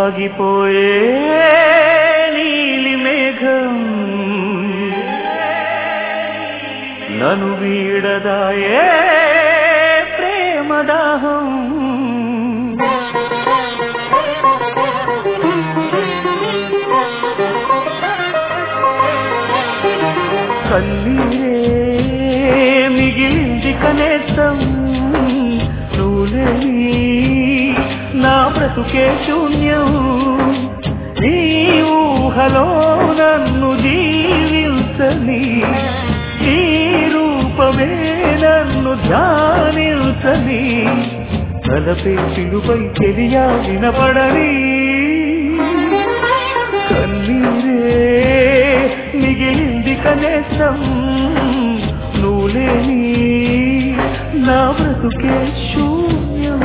ఆగిపోయే నీలి మేఘం నను వీడదాయే ప్రేమదాహం కన్నీరే మిగిలింది కనేసం నువ్వులేని నా బ్రతుకే శూన్యం నీ ఊహలో నన్ను జీవించని నీ రూపమే నన్ను ధ్యానించని తలపే పిలుపై తెలియా వినపడని కన్నీరే మిగిలింది కనేసం నువ్వు లేని నా బ్రతుకే శూన్యం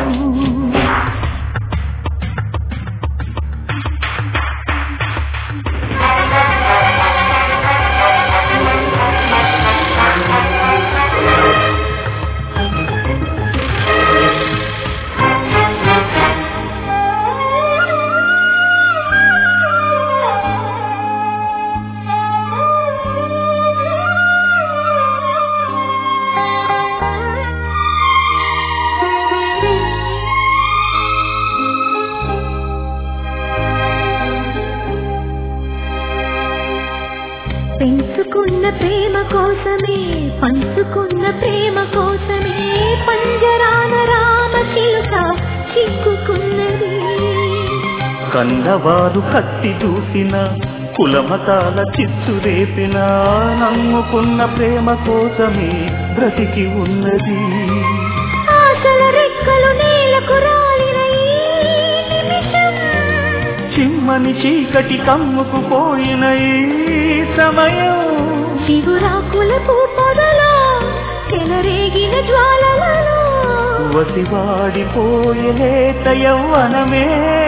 పెంచుకున్న ప్రేమ కోసమే పంచుకున్న ప్రేమ కోసమే పంజరాన రామ చిలుక చిక్కుకున్నది కన్నవారు కత్తి దూసిన కులమతాల చిత్తు రేపిన నమ్ముకున్న ప్రేమ కోసమే బ్రతికి ఉన్నది ఆశల రెక్కలు నేలకు రాలిన ఈ నిమిషం చిమ్మని చీకటి కమ్ముకు పోయిన ఈ సమయం చిగురాకుల పొదలో చెలరేగిన జ్వాలలలో వసివాడిపోయే లేత యవ్వనమే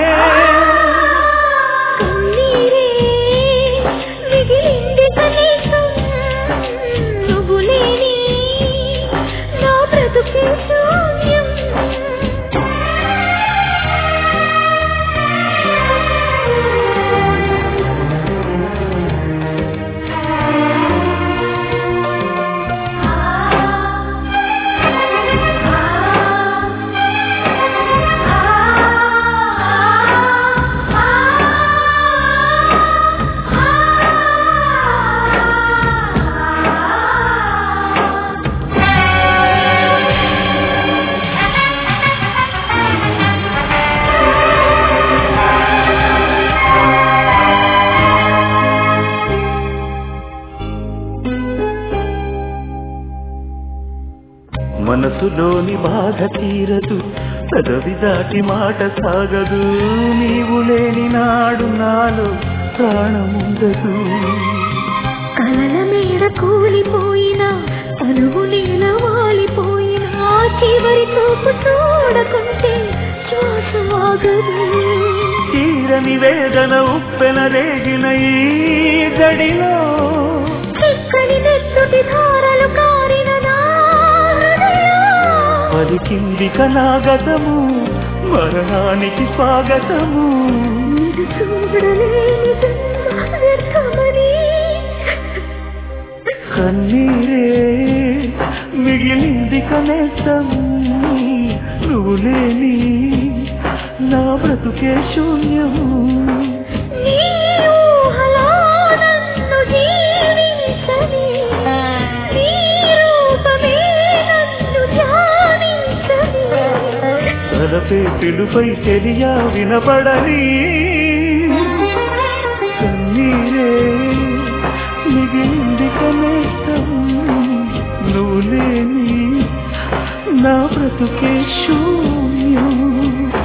కన్నీరే మిగిలింది కనీసం నువ్వు లేని నా బ్రతుకే శూన్యం మనసులోని బాధ తీరదు పదవి దాటి మాట సాగదు నీవు లేని నాడు నాలో ప్రాణముందదు కలల మేడ కూలిపోయిన తనువు నీల వాలిపోయిన ఆ చివరి చూపు చూడకుంటే శ్వాస ఆగదు తీరని వేదన ఉప్పెన రేగిన ఈ గడిలో చిక్కని నెత్తుటి ధారలు కారిన నా హృదయం. పలికింది కనాగతము మరణానికి స్వాగతము ఇది చూడలేని జన్మ వ్యర్థమని కన్నీరే మిగిలింది కనేసం నువ్వు లేని నా బ్రతుకే శూన్యము నీ ఊహలో నన్ను జీవించని, నీ రూపమే నన్ను ధ్యానించని. తలపే పిలుపై తెలియా వినపడని కన్నీరే మిగిలింది కనేసం నువ్వు లేని నా బ్రతుకే శూన్యం